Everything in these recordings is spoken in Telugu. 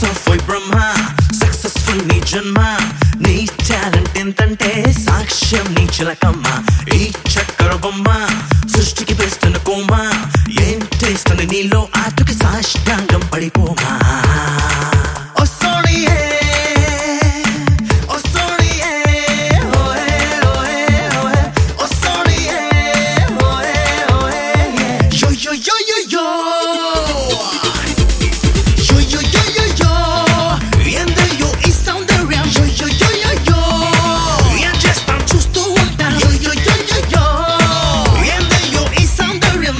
ఆఫ్ బ్రహ్మ సక్సెస్ఫుల్ నీ జన్మ నీ టాలెంట్ ఎంతంటే సాక్ష్యం నీ చిలకమ్మ ఈ చక్కర బొమ్మ సృష్టికి పెస్తున్న కోమ ఏం టేస్ట్ అని నీలో ఆటకి సాష్టాంగం పడిపోమా ఓ సోనియే ఓ సోనియే ఓయే ఓయే ఓయే ఓ సోనియే ఓయే ఓయే యో యో యో యో యో Yo, yo, yo, yo, yo. ఏందయ్యో ఈ సౌందర్యం? Yo, yo, yo, yo, yo. ఏం చేస్తాం చూస్తూ ఉంటాం? Yo, yo, yo, yo, yo. ఏందయ్యో ఈ సౌందర్యం?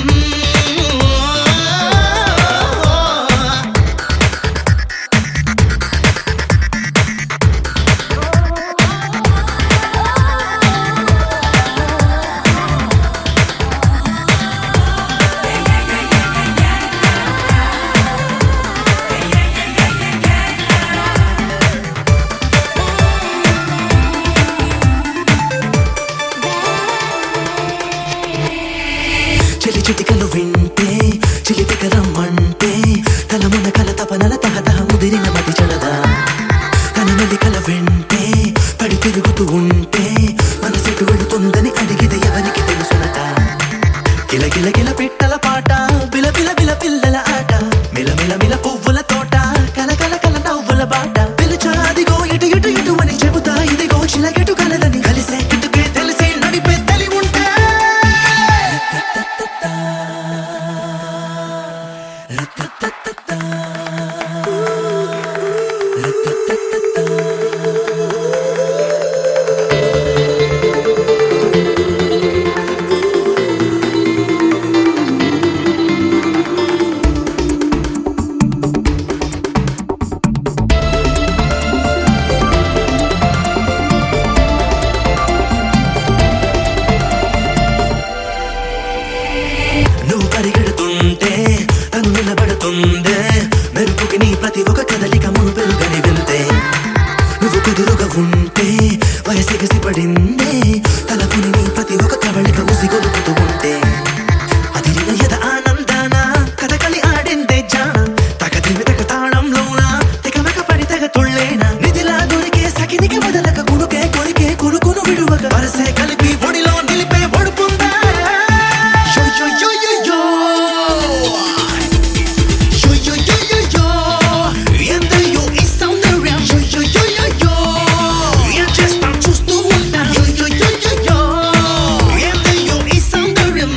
చెలి చిటికలు వింటే చిలిపిక రమ్మంటే కల మన కల తపనల తహతహ ముదిరిన మతి చెడదా తన మెలికల వెంటే పడి తిరుగుతూ ఉంటే మనసెటు వెళుతుందని అడిగితే ఎవరికి తెలుసునట గిల గిల గిల పిట్టల పాట బిల బిల బిల పిల్లల ఆట మిల మిల మిల పువ్వుల తోట కల కల కల నవ్వుల బాట పిలిచా అదిగో ఇటు ఇటు ఇటు అని చెబుతా ఇదిగో చిలకెటు కలదని కలిసే కిటుకే తెలిసే నడిపే తలి ఉంటే నువ్వు పరిగెడుతుంటే తను నిలబడుతుందే మెరుపుకి నీ ప్రతి ఒక్క కదలిక మును పెరుగని వెళ్తే నువ్వు కుదురుగా ఉంటే వయసిగసి పడిందే తలపుని నీ ప్రతి ఒక్క కవళిక ఉసిగొలుపుతూ ఉంటే అదిరిన ఎద ఆనందాన కథకలి ఆడిందే జాన తగదిమి తగ తాళంలోన తెగమక పడి తెగ తుళ్ళేన నిధిలా దొరికే సకినికి వదలక కునుకే కొరికే కురుకును విడువక వరసే కలిపి ఒడిలో నిలిపే ఒడుపుందా Yo, yo, yo, yo, yo. Yo, yo, yo, yo, yo. ఏందయ్యో ఈ సౌందర్యం? Yo, yo, yo, yo, yo. ఏం చేస్తాం చూస్తూ ఉంటాం? Yo, yo, yo, yo, yo. ఏందయ్యో ఈ సౌందర్యం?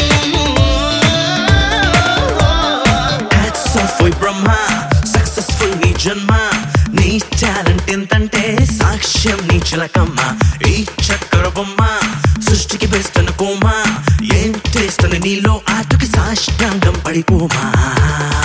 Hats off ఓయ్ బ్రహ్మ సక్సెస్ఫుల్ నీ జన్మ నీ టాలెంట్ ఎంతంటే సాక్ష్యం నీ చిలకమ్మ ఈ చక్కర బొమ్మ సృష్టికి బెస్తున్న కోమ ఏం టేస్ట్ అని నీలో ఆటకి సాష్టాంగం పడిపోమా